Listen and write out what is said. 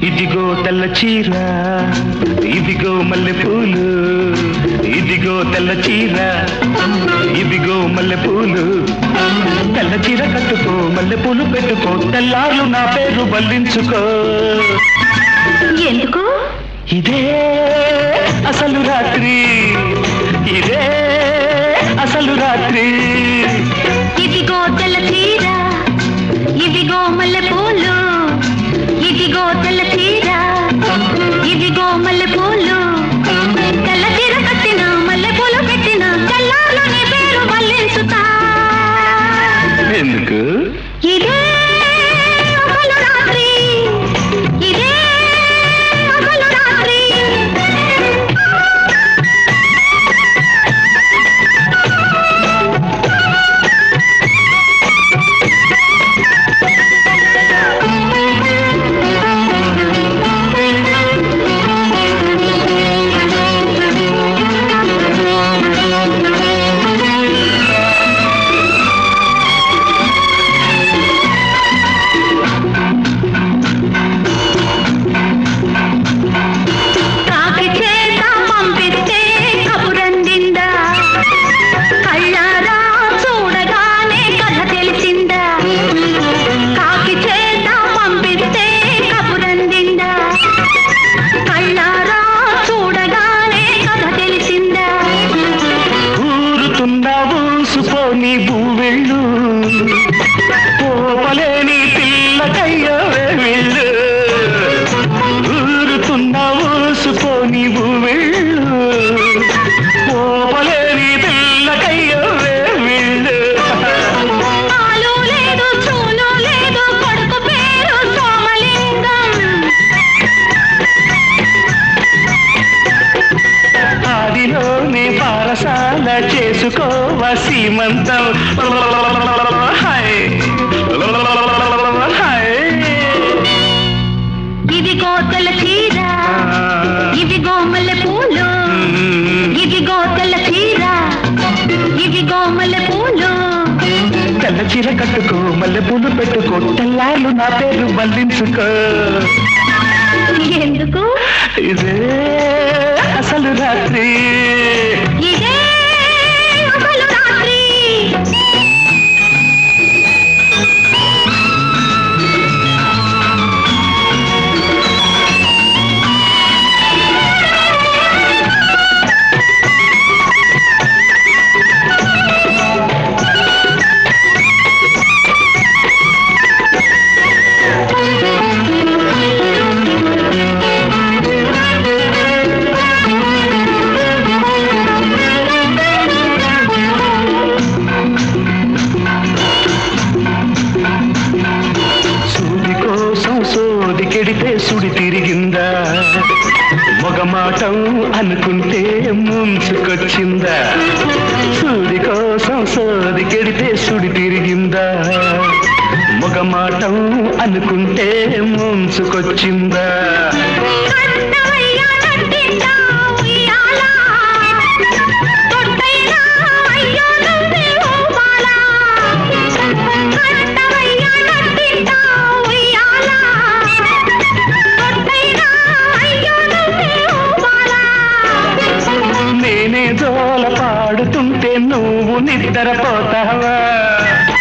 ఇదిగో తెల్ల చీర ఇదిగో మల్లె పూలు ఇదిగో తెల్ల చీర ఇదిగో మల్లె పూలు తెల్ల చీర కట్టుకో మల్లె పూలు పెట్టుకో తెల్లార్లు నా పేరు బల్లించుకో ఎందుకు ఇదే అసలు రాత్రి ఇదే అసలు రాత్రి ఇదిగో తెల్ల చీర ఇదిగో మల్లె పూలు ఇదిగో తెల్ల చీర ఇదిగో మల్లె పూలు తెల్ల చీర కట్టిన మల్లె పూలు పెట్టిన తెల్లార్లు నీ పేరు వల్లించుతా ఎందుకు ఇదే అసలు రాత్రి ఇదే అసలు రాత్రి కాకి చేత పంపిస్తే కబురందిందా కళ్ళారా చూడగానే కథ తెలిసిందా కాకి చేత పంపిస్తే కబురందిందా కళ్ళారా చూడగానే కథ తెలిసిందా ఊరుతున్న ఊసుపోని భూవెళ్ళు పోపలేని పిల్లకయ్యో వెళ్ళు ఊరుతున్న ఊసుపోని భూవెళ్ళు పోపలేని పిల్లకయ్యో వెళ్ళు పాలు లేదు చూలు లేదు కొడుకు పేరు సోమలింగం ఆదిలోనే పారసాల చేసుకోవ సీమంతం హాయ్ హాయ్ ఇదిగో తెల్ల చీర ఇదిగో మల్లె పూలు ఇదిగో తెల్ల చీర ఇదిగో మల్లె పూలు తెల్ల చీర కట్టుకో మల్లె పూలు పెట్టుకో తెల్లార్లు నా పేరు మళ్ళించుకో ఎందుకు ఇదే అసలు రాత్రి ఇదే అసలు రాత్రి సూది కోసం సోది కెడితే సుడి తిరిగిందా మొగమాటం అనుకుంటే ముంచుకొచ్చిందా సూది కోసం సోది కెడితే సుడి తిరిగిందా మొగమాటం అనుకుంటే ముంచుకొచ్చిందా కన్నవయ్య నట్టిందా ఉయ్యాల తొట్టైనా అయ్యో నువ్వే ఊపాల కన్నవయ్య నట్టిందా ఉయ్యాల తొట్టైనా అయ్యో నువ్వే ఊపాల నేనే జోల పాడుతుంటే నువ్వు నిద్రపోతావా